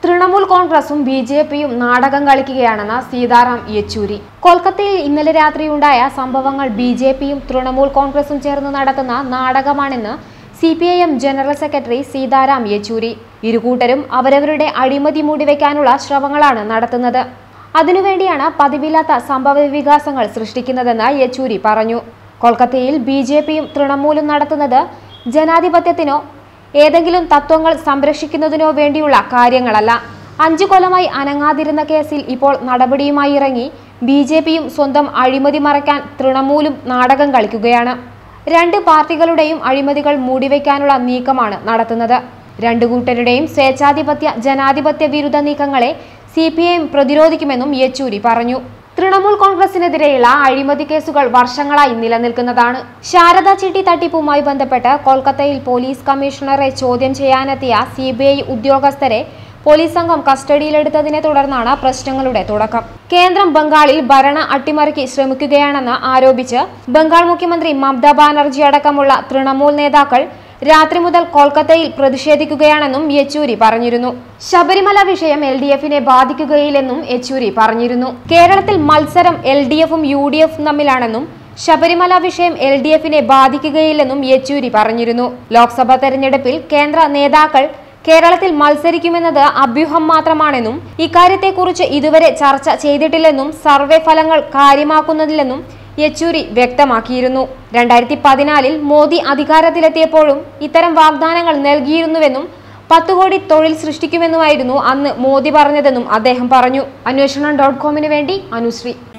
തൃണമൂൽ കോൺഗ്രസും B J പിയും നാടകം കളിക്കുകയാണെന്ന് സീതാറാം യെച്ചൂരി കൊൽക്കത്തയിൽ ഇന്നലെ രാത്രിയുണ്ടായ സംഭവങ്ങൾ ബി ജെ പിയും തൃണമൂൽ കോൺഗ്രസും ചേർന്ന് നടത്തുന്ന നാടകമാണെന്ന് C P I M general secretary Sitaram Yechury ഇരുകൂട്ടരും അവരവരുടെ അഴിമതി മൂടിവെക്കാനുള്ള ശ്രമങ്ങളാണ് നടത്തുന്നത് അതിനുവേണ്ടിയാണ് പതിവില്ലാത്ത സംഭവ വികാസങ്ങൾ സൃഷ്ടിക്കുന്നതെന്ന് യെച്ചൂരി പറഞ്ഞു കൊൽക്കത്തയിൽ ബി ജെ പിയും തൃണമൂലും നടത്തുന്നത് ജനാധിപത്യത്തിനോ ഏതെങ്കിലും തത്വങ്ങൾ സംരക്ഷിക്കുന്നതിനോ വേണ്ടിയുള്ള കാര്യങ്ങളല്ല അഞ്ചു കൊല്ലമായി അനങ്ങാതിരുന്ന കേസിൽ ഇപ്പോൾ നടപടിയുമായി ഇറങ്ങി ബി ജെ പിയും സ്വന്തം അഴിമതി മറയ്ക്കാൻ തൃണമൂലും നാടകം കളിക്കുകയാണ് രണ്ട് പാർട്ടികളുടെയും അഴിമതികൾ മൂടിവെക്കാനുള്ള നീക്കമാണ് നടത്തുന്നത് രണ്ടു കൂട്ടരുടെയും സ്വേച്ഛാധിപത്യ ജനാധിപത്യ വിരുദ്ധ നീക്കങ്ങളെ സി പി ഐ എം പ്രതിരോധിക്കുമെന്നും യെച്ചൂരി പറഞ്ഞു തൃണമൂൽ കോൺഗ്രസിനെതിരെയുള്ള അഴിമതി കേസുകൾ വർഷങ്ങളായി നിലനിൽക്കുന്നതാണ് ശാരദാ ചിട്ടി തട്ടിപ്പുമായി ബന്ധപ്പെട്ട് കൊൽക്കത്തയിൽ പോലീസ് കമ്മീഷണറെ ചോദ്യം ചെയ്യാനെത്തിയ സി ബി ഐ ഉദ്യോഗസ്ഥരെ പോലീസ് സംഘം കസ്റ്റഡിയിലെടുത്തതിനെ തുടർന്നാണ് പ്രശ്നങ്ങളുടെ തുടക്കം കേന്ദ്രം ബംഗാളിൽ ഭരണ അട്ടിമറിക്ക് ശ്രമിക്കുകയാണെന്ന് ആരോപിച്ച് ബംഗാൾ മുഖ്യമന്ത്രി മമതാ ബാനർജി അടക്കമുള്ള തൃണമൂൽ നേതാക്കൾ രാത്രി മുതൽ കൊൽക്കത്തയിൽ പ്രതിഷേധിക്കുകയാണെന്നും യെച്ചൂരി പറഞ്ഞിരുന്നു ശബരിമല വിഷയം എൽ ഡി എഫിനെ ബാധിക്കുകയില്ലെന്നും യെച്ചൂരി പറഞ്ഞിരുന്നു കേരളത്തിൽ മത്സരം എൽ ഡി എഫും യു ഡി എഫും തമ്മിലാണെന്നും ശബരിമല വിഷയം എൽ ഡി എഫിനെ ബാധിക്കുകയില്ലെന്നും യെച്ചൂരി പറഞ്ഞിരുന്നു ലോക്സഭാ തെരഞ്ഞെടുപ്പിൽ കേന്ദ്ര നേതാക്കൾ കേരളത്തിൽ മത്സരിക്കുമെന്നത് അഭ്യൂഹം മാത്രമാണെന്നും ഇക്കാര്യത്തെക്കുറിച്ച് ഇതുവരെ ചർച്ച ചെയ്തിട്ടില്ലെന്നും സർവേ ഫലങ്ങൾ കാര്യമാക്കുന്നില്ലെന്നും യെച്ചൂരി വ്യക്തമാക്കിയിരുന്നു രണ്ടായിരത്തി പതിനാലിൽ മോദി അധികാരത്തിലെത്തിയപ്പോഴും ഇത്തരം വാഗ്ദാനങ്ങൾ നൽകിയിരുന്നുവെന്നും പത്ത് കോടി തൊഴിൽ സൃഷ്ടിക്കുമെന്നുമായിരുന്നു അന്ന് മോദി പറഞ്ഞതെന്നും അദ്ദേഹം പറഞ്ഞു അന്വേഷണം ഡോട്ട് കോമിന് വേണ്ടി അനുശ്രീ